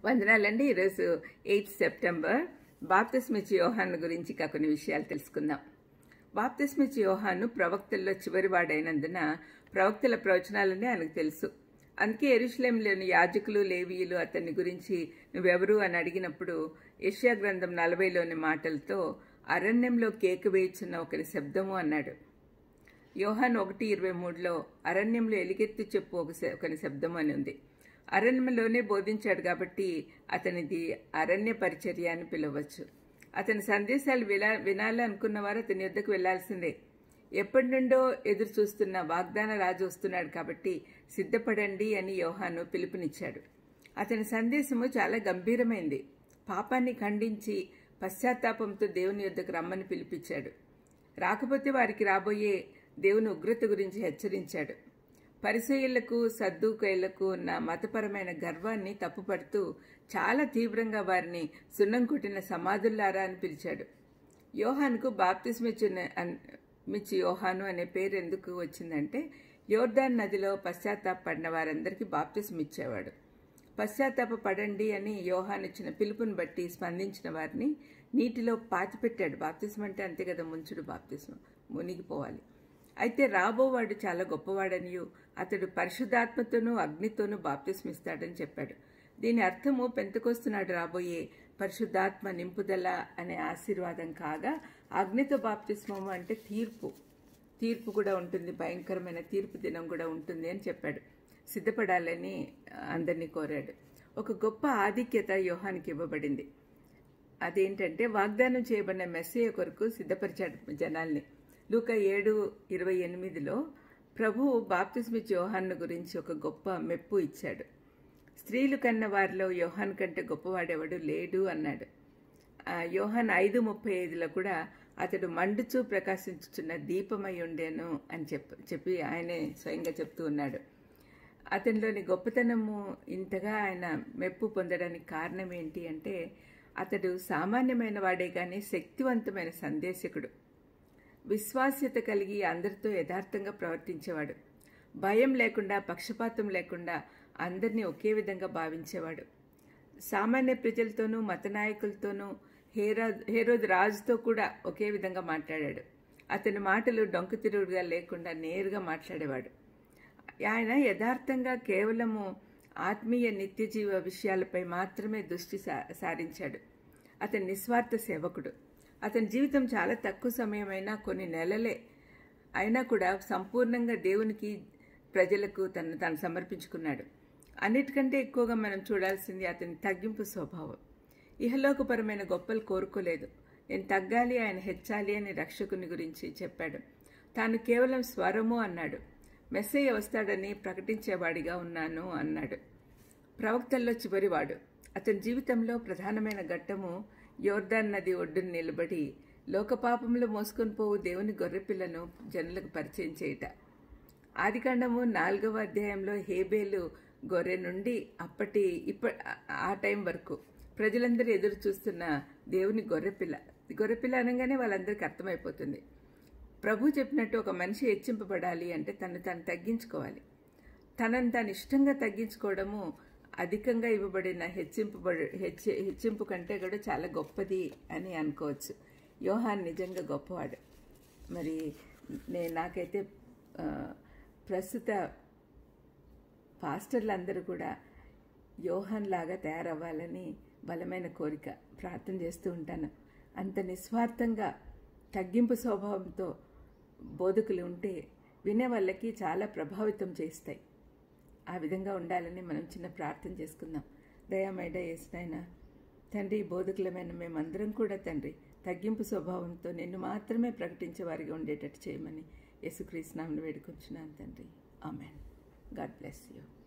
వందనాలండి ఈరోజు eighth September బాప్తిస్మిచ్ యోహాన్ గురించి ఇంకా కొన్ని విషయాలు తెలుసుకుందాం బాప్తిస్మిచ్ యోహాను ప్రవక్తల్లో చివరివాడైనందున ప్రవక్తల ప్రవచనాలనే ఆయనకు తెలుసు అందుకే ఎరుషలేంలోని యాజకులు లేవీయులు అతన్ని గురించి నువ్వెవరు అని అడిగినప్పుడు యష్యా గ్రంథం నలభైలోని మాటలతో అరణ్యంలో కేక వేయుచున్న ఒకరి శబ్దము అన్నాడు యోహాన్ ఒకటి ఇరవై మూడులో అరణ్యంలో ఎలిగెత్తి చెప్పు ఒక శ- ఒకని శబ్దం అని ఉంది అరణ్యంలోనే బోధించాడు కాబట్టి అతనిది అరణ్య పరిచర్య అని పిలవచ్చు అతని సందేశాలు వినా వినాలనుకున్న వారు అతని యుద్ధకు వెళ్లాల్సిందే ఎప్పటి నుండో ఎదురు చూస్తున్న వాగ్దాన రాజు వస్తున్నాడు కాబట్టి సిద్ధపడండి అని యోహాను పిలుపునిచ్చాడు అతని సందేశము చాలా గంభీరమైంది పాపాన్ని ఖండించి పశ్చాత్తాపంతో దేవుని యుద్ధకు రమ్మని పిలిపించాడు రాకపోతే వారికి రాబోయే దేవుని ఉగ్రత గురించి హెచ్చరించాడు పరిసయులకు సద్దుకైలకు ఉన్న మతపరమైన గర్వాన్ని తప్పుపడుతూ చాలా తీవ్రంగా వారిని సున్నం కొట్టిన సమాధుల్లారా అని పిలిచాడు యోహాన్కు బాప్తిస్మిచ్చిన మిచ్చి యోహాను అనే పేరు ఎందుకు వచ్చిందంటే యోర్దాన్ నదిలో పశ్చాత్తాపడిన వారందరికీ బాప్తిస్మ ఇచ్చేవాడు పశ్చాత్తాప పడండి అని యోహాన్ ఇచ్చిన పిలుపుని బట్టి స్పందించిన వారిని నీటిలో పాతిపెట్టాడు బాప్తిస్మ అంటే అంతే కదా ముంచుడు బాప్తిస్మ మునిగిపోవాలి అయితే రాబోవాడు చాలా గొప్పవాడనియు అతడు పరిశుద్ధాత్మతోనూ అగ్నితోనూ బాప్తిస్మిస్తాడని చెప్పాడు దీని అర్థము పెంతకొస్తున్నాడు రాబోయే పరిశుద్ధాత్మ నింపుదల అనే ఆశీర్వాదం కాగా అగ్నితో బాప్తిస్మము అంటే తీర్పు తీర్పు కూడా ఉంటుంది భయంకరమైన తీర్పు దినం కూడా ఉంటుంది అని చెప్పాడు సిద్ధపడాలని అందరినీ కోరాడు ఒక గొప్ప ఆధిక్యత యోహానికి ఇవ్వబడింది అదేంటంటే వాగ్దానం చేయబడిన మెస్సేయ కొరకు సిద్ధపరిచాడు జనాల్ని లూక ఏడు ఇరవై ఎనిమిదిలో ప్రభువు బాప్తిస్మిచ్ యోహాన్ను గురించి ఒక గొప్ప మెప్పు ఇచ్చాడు స్త్రీలు కన్న వారిలో యోహాన్ కంటే గొప్పవాడెవడు లేడు అన్నాడు ఆ, యోహాన్ ఐదు ముప్పై ఐదులో కూడా అతడు మండుచూ ప్రకాశించుచున్న దీపమై ఉండేను అని చెప్ప చెప్పి ఆయనే స్వయంగా చెప్తూ ఉన్నాడు అతనిలోని గొప్పతనము ఇంతగా ఆయన మెప్పు పొందడానికి కారణం ఏంటి అంటే అతడు సామాన్యమైన వాడే కానీ శక్తివంతమైన సందేశకుడు విశ్వాస్యత కలిగి అందరితో యథార్థంగా ప్రవర్తించేవాడు భయం లేకుండా పక్షపాతం లేకుండా అందరినీ ఒకే విధంగా భావించేవాడు సామాన్య ప్రజలతోనూ మత నాయకులతోనూ హేరా హేరోద్ రాజుతో కూడా ఒకే విధంగా మాట్లాడాడు అతని మాటలు డొంకతిరుగుడుగా లేకుండా నేరుగా మాట్లాడేవాడు ఆయన యథార్థంగా కేవలము ఆత్మీయ నిత్యజీవ విషయాలపై మాత్రమే దృష్టి సా- సారించాడు అతని నిస్వార్థ సేవకుడు అతని జీవితం చాలా తక్కువ సమయమైనా కొన్ని నెలలే అయినా కూడా సంపూర్ణంగా దేవునికి ప్రజలకు తను తాను సమర్పించుకున్నాడు అన్నిటికంటే ఎక్కువగా మనం చూడాల్సింది అతని తగ్గింపు స్వభావం ఇహలోకపరమైన గొప్పలు కోరుకోలేదు నేను తగ్గాలి ఆయన హెచ్చాలి అని రక్షకుని గురించి చెప్పాడు తాను కేవలం స్వరము అన్నాడు మెస్సయ్య వస్తాడని ప్రకటించేవాడిగా ఉన్నాను అన్నాడు ప్రవక్తల్లో చివరివాడు అతని జీవితంలో ప్రధానమైన ఘట్టము యోర్దాన్ నది ఒడ్డున నిలబడి లోకపాపంలో మోసుకొని పోవు దేవుని గొర్రెపిల్లను జనులకు పరిచయం చేయుట ఆదికాండము నాలుగవ అధ్యాయంలో హేబేలు గొర్రె నుండి అప్పటి ఇప్ప ఆ టైం వరకు ప్రజలందరూ ఎదురు చూస్తున్న దేవుని గొర్రెపిల్ల గొర్రెపిల్ల అనగానే వాళ్ళందరికీ అర్థమైపోతుంది ప్రభు చెప్పినట్టు ఒక మనిషి హెచ్చింపబడాలి అంటే తను తాను తగ్గించుకోవాలి తనను తాను ఇష్టంగా తగ్గించుకోవడము అధికంగా ఇవ్వబడిన హెచ్చింపబడి హెచ్చి హెచ్చింపు కంటే కూడా చాలా గొప్పది అని అనుకోవచ్చు యోహాన్ నిజంగా గొప్పవాడు మరి నేను నాకైతే ఆ, ప్రస్తుత పాస్టర్లందరూ కూడా యోహాన్ లాగా తయారవ్వాలని బలమైన కోరిక ప్రార్థన చేస్తూ ఉంటాను అంత నిస్వార్థంగా తగ్గింపు స్వభావంతో బోధకులు ఉంటే వినే వాళ్ళకి చాలా ప్రభావితం చేస్తాయి ఆ విధంగా ఉండాలని మనం చిన్న ప్రార్థన చేసుకుందాం దయామైడ ఏసునైనా తండ్రి బోధకులమైన మేమందరం కూడా తండ్రి తగ్గింపు స్వభావంతో నిన్ను మాత్రమే ప్రకటించే వారిగా ఉండేటట్టు చేయమని యేసుక్రీస్తునామను వేడుకొంచున్నాను తండ్రి ఆమెన్ గాడ్ బ్లెస్ యూ